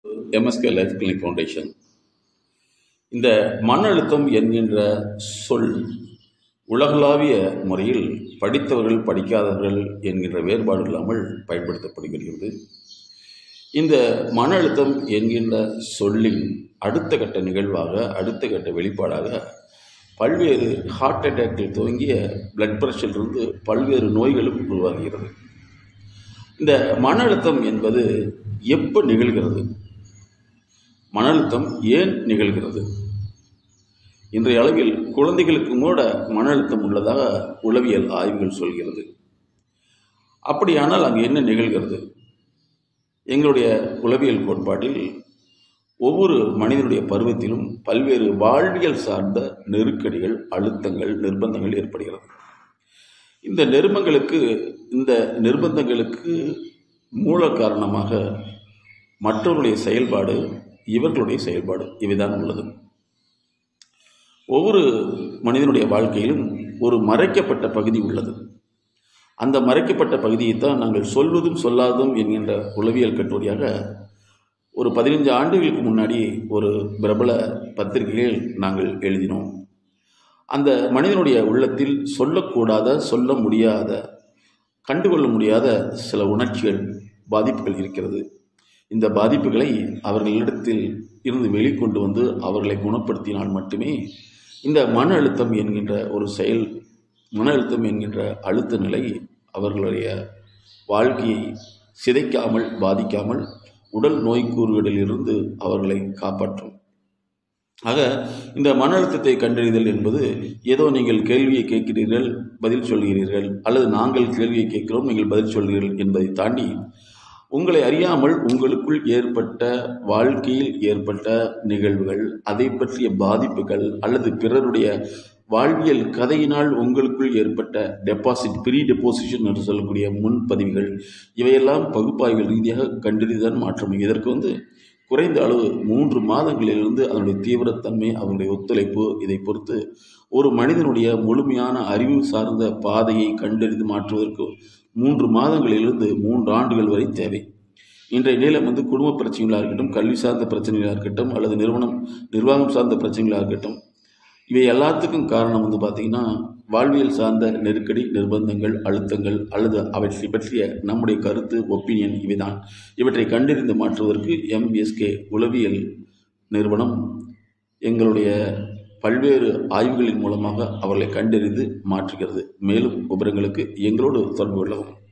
MSK life clinic foundation இந்த மன அழுத்தம் என்கின்ற சொல் உலகளாவிய முறையில் படித்தவர்கள் படிக்காதவர்கள் என்கின்ற வேறுபாடு இல்லாமல் பயன்படுத்தப்படுகிறது இந்த மன அழுத்தம் என்கின்ற சொல்லின் அடுத்த கட்ட நிகழ்வாக அடுத்த கட்ட வெளிப்பாடாக பல்வேறு ஹார்ட் அட்டாக்கில் துவங்கிய பிளட் ப்ரெஷரிலிருந்து பல்வேறு நோய்களும் உருவாகிறது இந்த மன அழுத்தம் என்பது எப்போ நிகழ்கிறது மன அழுத்தம் ஏன் நிகழ்கிறது இன்றைய அளவில் குழந்தைகளுக்கு கூட மன அழுத்தம் உள்ளதாக உளவியல் ஆய்வுகள் சொல்கிறது அப்படியானால் அங்கு என்ன நிகழ்கிறது எங்களுடைய உளவியல் கோட்பாட்டில் ஒவ்வொரு மனிதனுடைய பருவத்திலும் பல்வேறு வாழ்வியல் சார்ந்த நெருக்கடிகள் அழுத்தங்கள் நிர்பந்தங்கள் ஏற்படுகிறது இந்த நிர்பங்களுக்கு இந்த நிர்பந்தங்களுக்கு மூல காரணமாக மற்றவருடைய செயல்பாடு இவர்களுடைய செயல்பாடு இவைதான் உள்ளது ஒவ்வொரு மனிதனுடைய வாழ்க்கையிலும் ஒரு மறைக்கப்பட்ட பகுதி உள்ளது அந்த மறைக்கப்பட்ட பகுதியைத்தான் நாங்கள் சொல்வதும் சொல்லாததும் என்கின்ற உளவியல் கட்டுரையாக ஒரு பதினைஞ்சு ஆண்டுகளுக்கு முன்னாடி ஒரு பிரபல பத்திரிகையில் நாங்கள் எழுதினோம் அந்த மனிதனுடைய உள்ளத்தில் சொல்லக்கூடாத சொல்ல முடியாத கண்டுகொள்ள முடியாத சில உணர்ச்சிகள் பாதிப்புகள் இருக்கிறது இந்த பாதிப்புகளை அவர்களிடத்தில் இருந்து வெளிக்கொண்டு வந்து அவர்களை குணப்படுத்தினால் மட்டுமே இந்த மன அழுத்தம் என்கின்ற ஒரு செயல் மன அழுத்தம் என்கின்ற அழுத்த நிலை அவர்களுடைய வாழ்க்கையை சிதைக்காமல் பாதிக்காமல் உடல் நோய்க்கூறுகளிலிருந்து அவர்களை காப்பாற்றும் ஆக இந்த மன அழுத்தத்தை கண்டறிதல் என்பது ஏதோ நீங்கள் கேள்வியை கேட்கிறீர்கள் பதில் சொல்கிறீர்கள் அல்லது நாங்கள் கேள்வியை கேட்கிறோம் நீங்கள் பதில் சொல்கிறீர்கள் என்பதை தாண்டி உங்களை அறியாமல் உங்களுக்குள் ஏற்பட்ட வாழ்க்கையில் ஏற்பட்ட நிகழ்வுகள் அதை பற்றிய பாதிப்புகள் அல்லது பிறருடைய வாழ்வியல் கதையினால் உங்களுக்குள் ஏற்பட்ட டெபாசிட் ப்ரீ டெபாசிஷன் என்று சொல்லக்கூடிய முன்பதிவுகள் இவையெல்லாம் பகுப்பாய்வு ரீதியாக கண்டறிதான் மாற்றம் இதற்கு வந்து குறைந்த அளவு மூன்று மாதங்களிலிருந்து அதனுடைய தீவிரத்தன்மை அவருடைய ஒத்துழைப்பு இதை பொறுத்து ஒரு மனிதனுடைய முழுமையான அறிவு சார்ந்த பாதையை கண்டறிந்து மாற்றுவதற்கு மூன்று மாதங்களிலிருந்து மூன்று ஆண்டுகள் வரை தேவை இன்றைய நீளம் வந்து குடும்ப பிரச்சனைகளாக இருக்கட்டும் கல்வி சார்ந்த பிரச்சனைகளாக இருக்கட்டும் அல்லது நிறுவனம் நிர்வாகம் சார்ந்த பிரச்சனைகளாக இருக்கட்டும் இவை எல்லாத்துக்கும் காரணம் வந்து பார்த்திங்கன்னா வாழ்வியல் சார்ந்த நெருக்கடி நிர்பந்தங்கள் அழுத்தங்கள் அல்லது அவற்றை பற்றிய நம்முடைய கருத்து ஒப்பீனியன் இவைதான் இவற்றை கண்டறிந்து மாற்றுவதற்கு எம்பிஎஸ்கே உளவியல் நிறுவனம் எங்களுடைய பல்வேறு ஆய்வுகளின் மூலமாக அவர்களை கண்டறிந்து மாற்றுகிறது மேலும் விவரங்களுக்கு எங்களோடு தொடர்பு கொள்ளவும்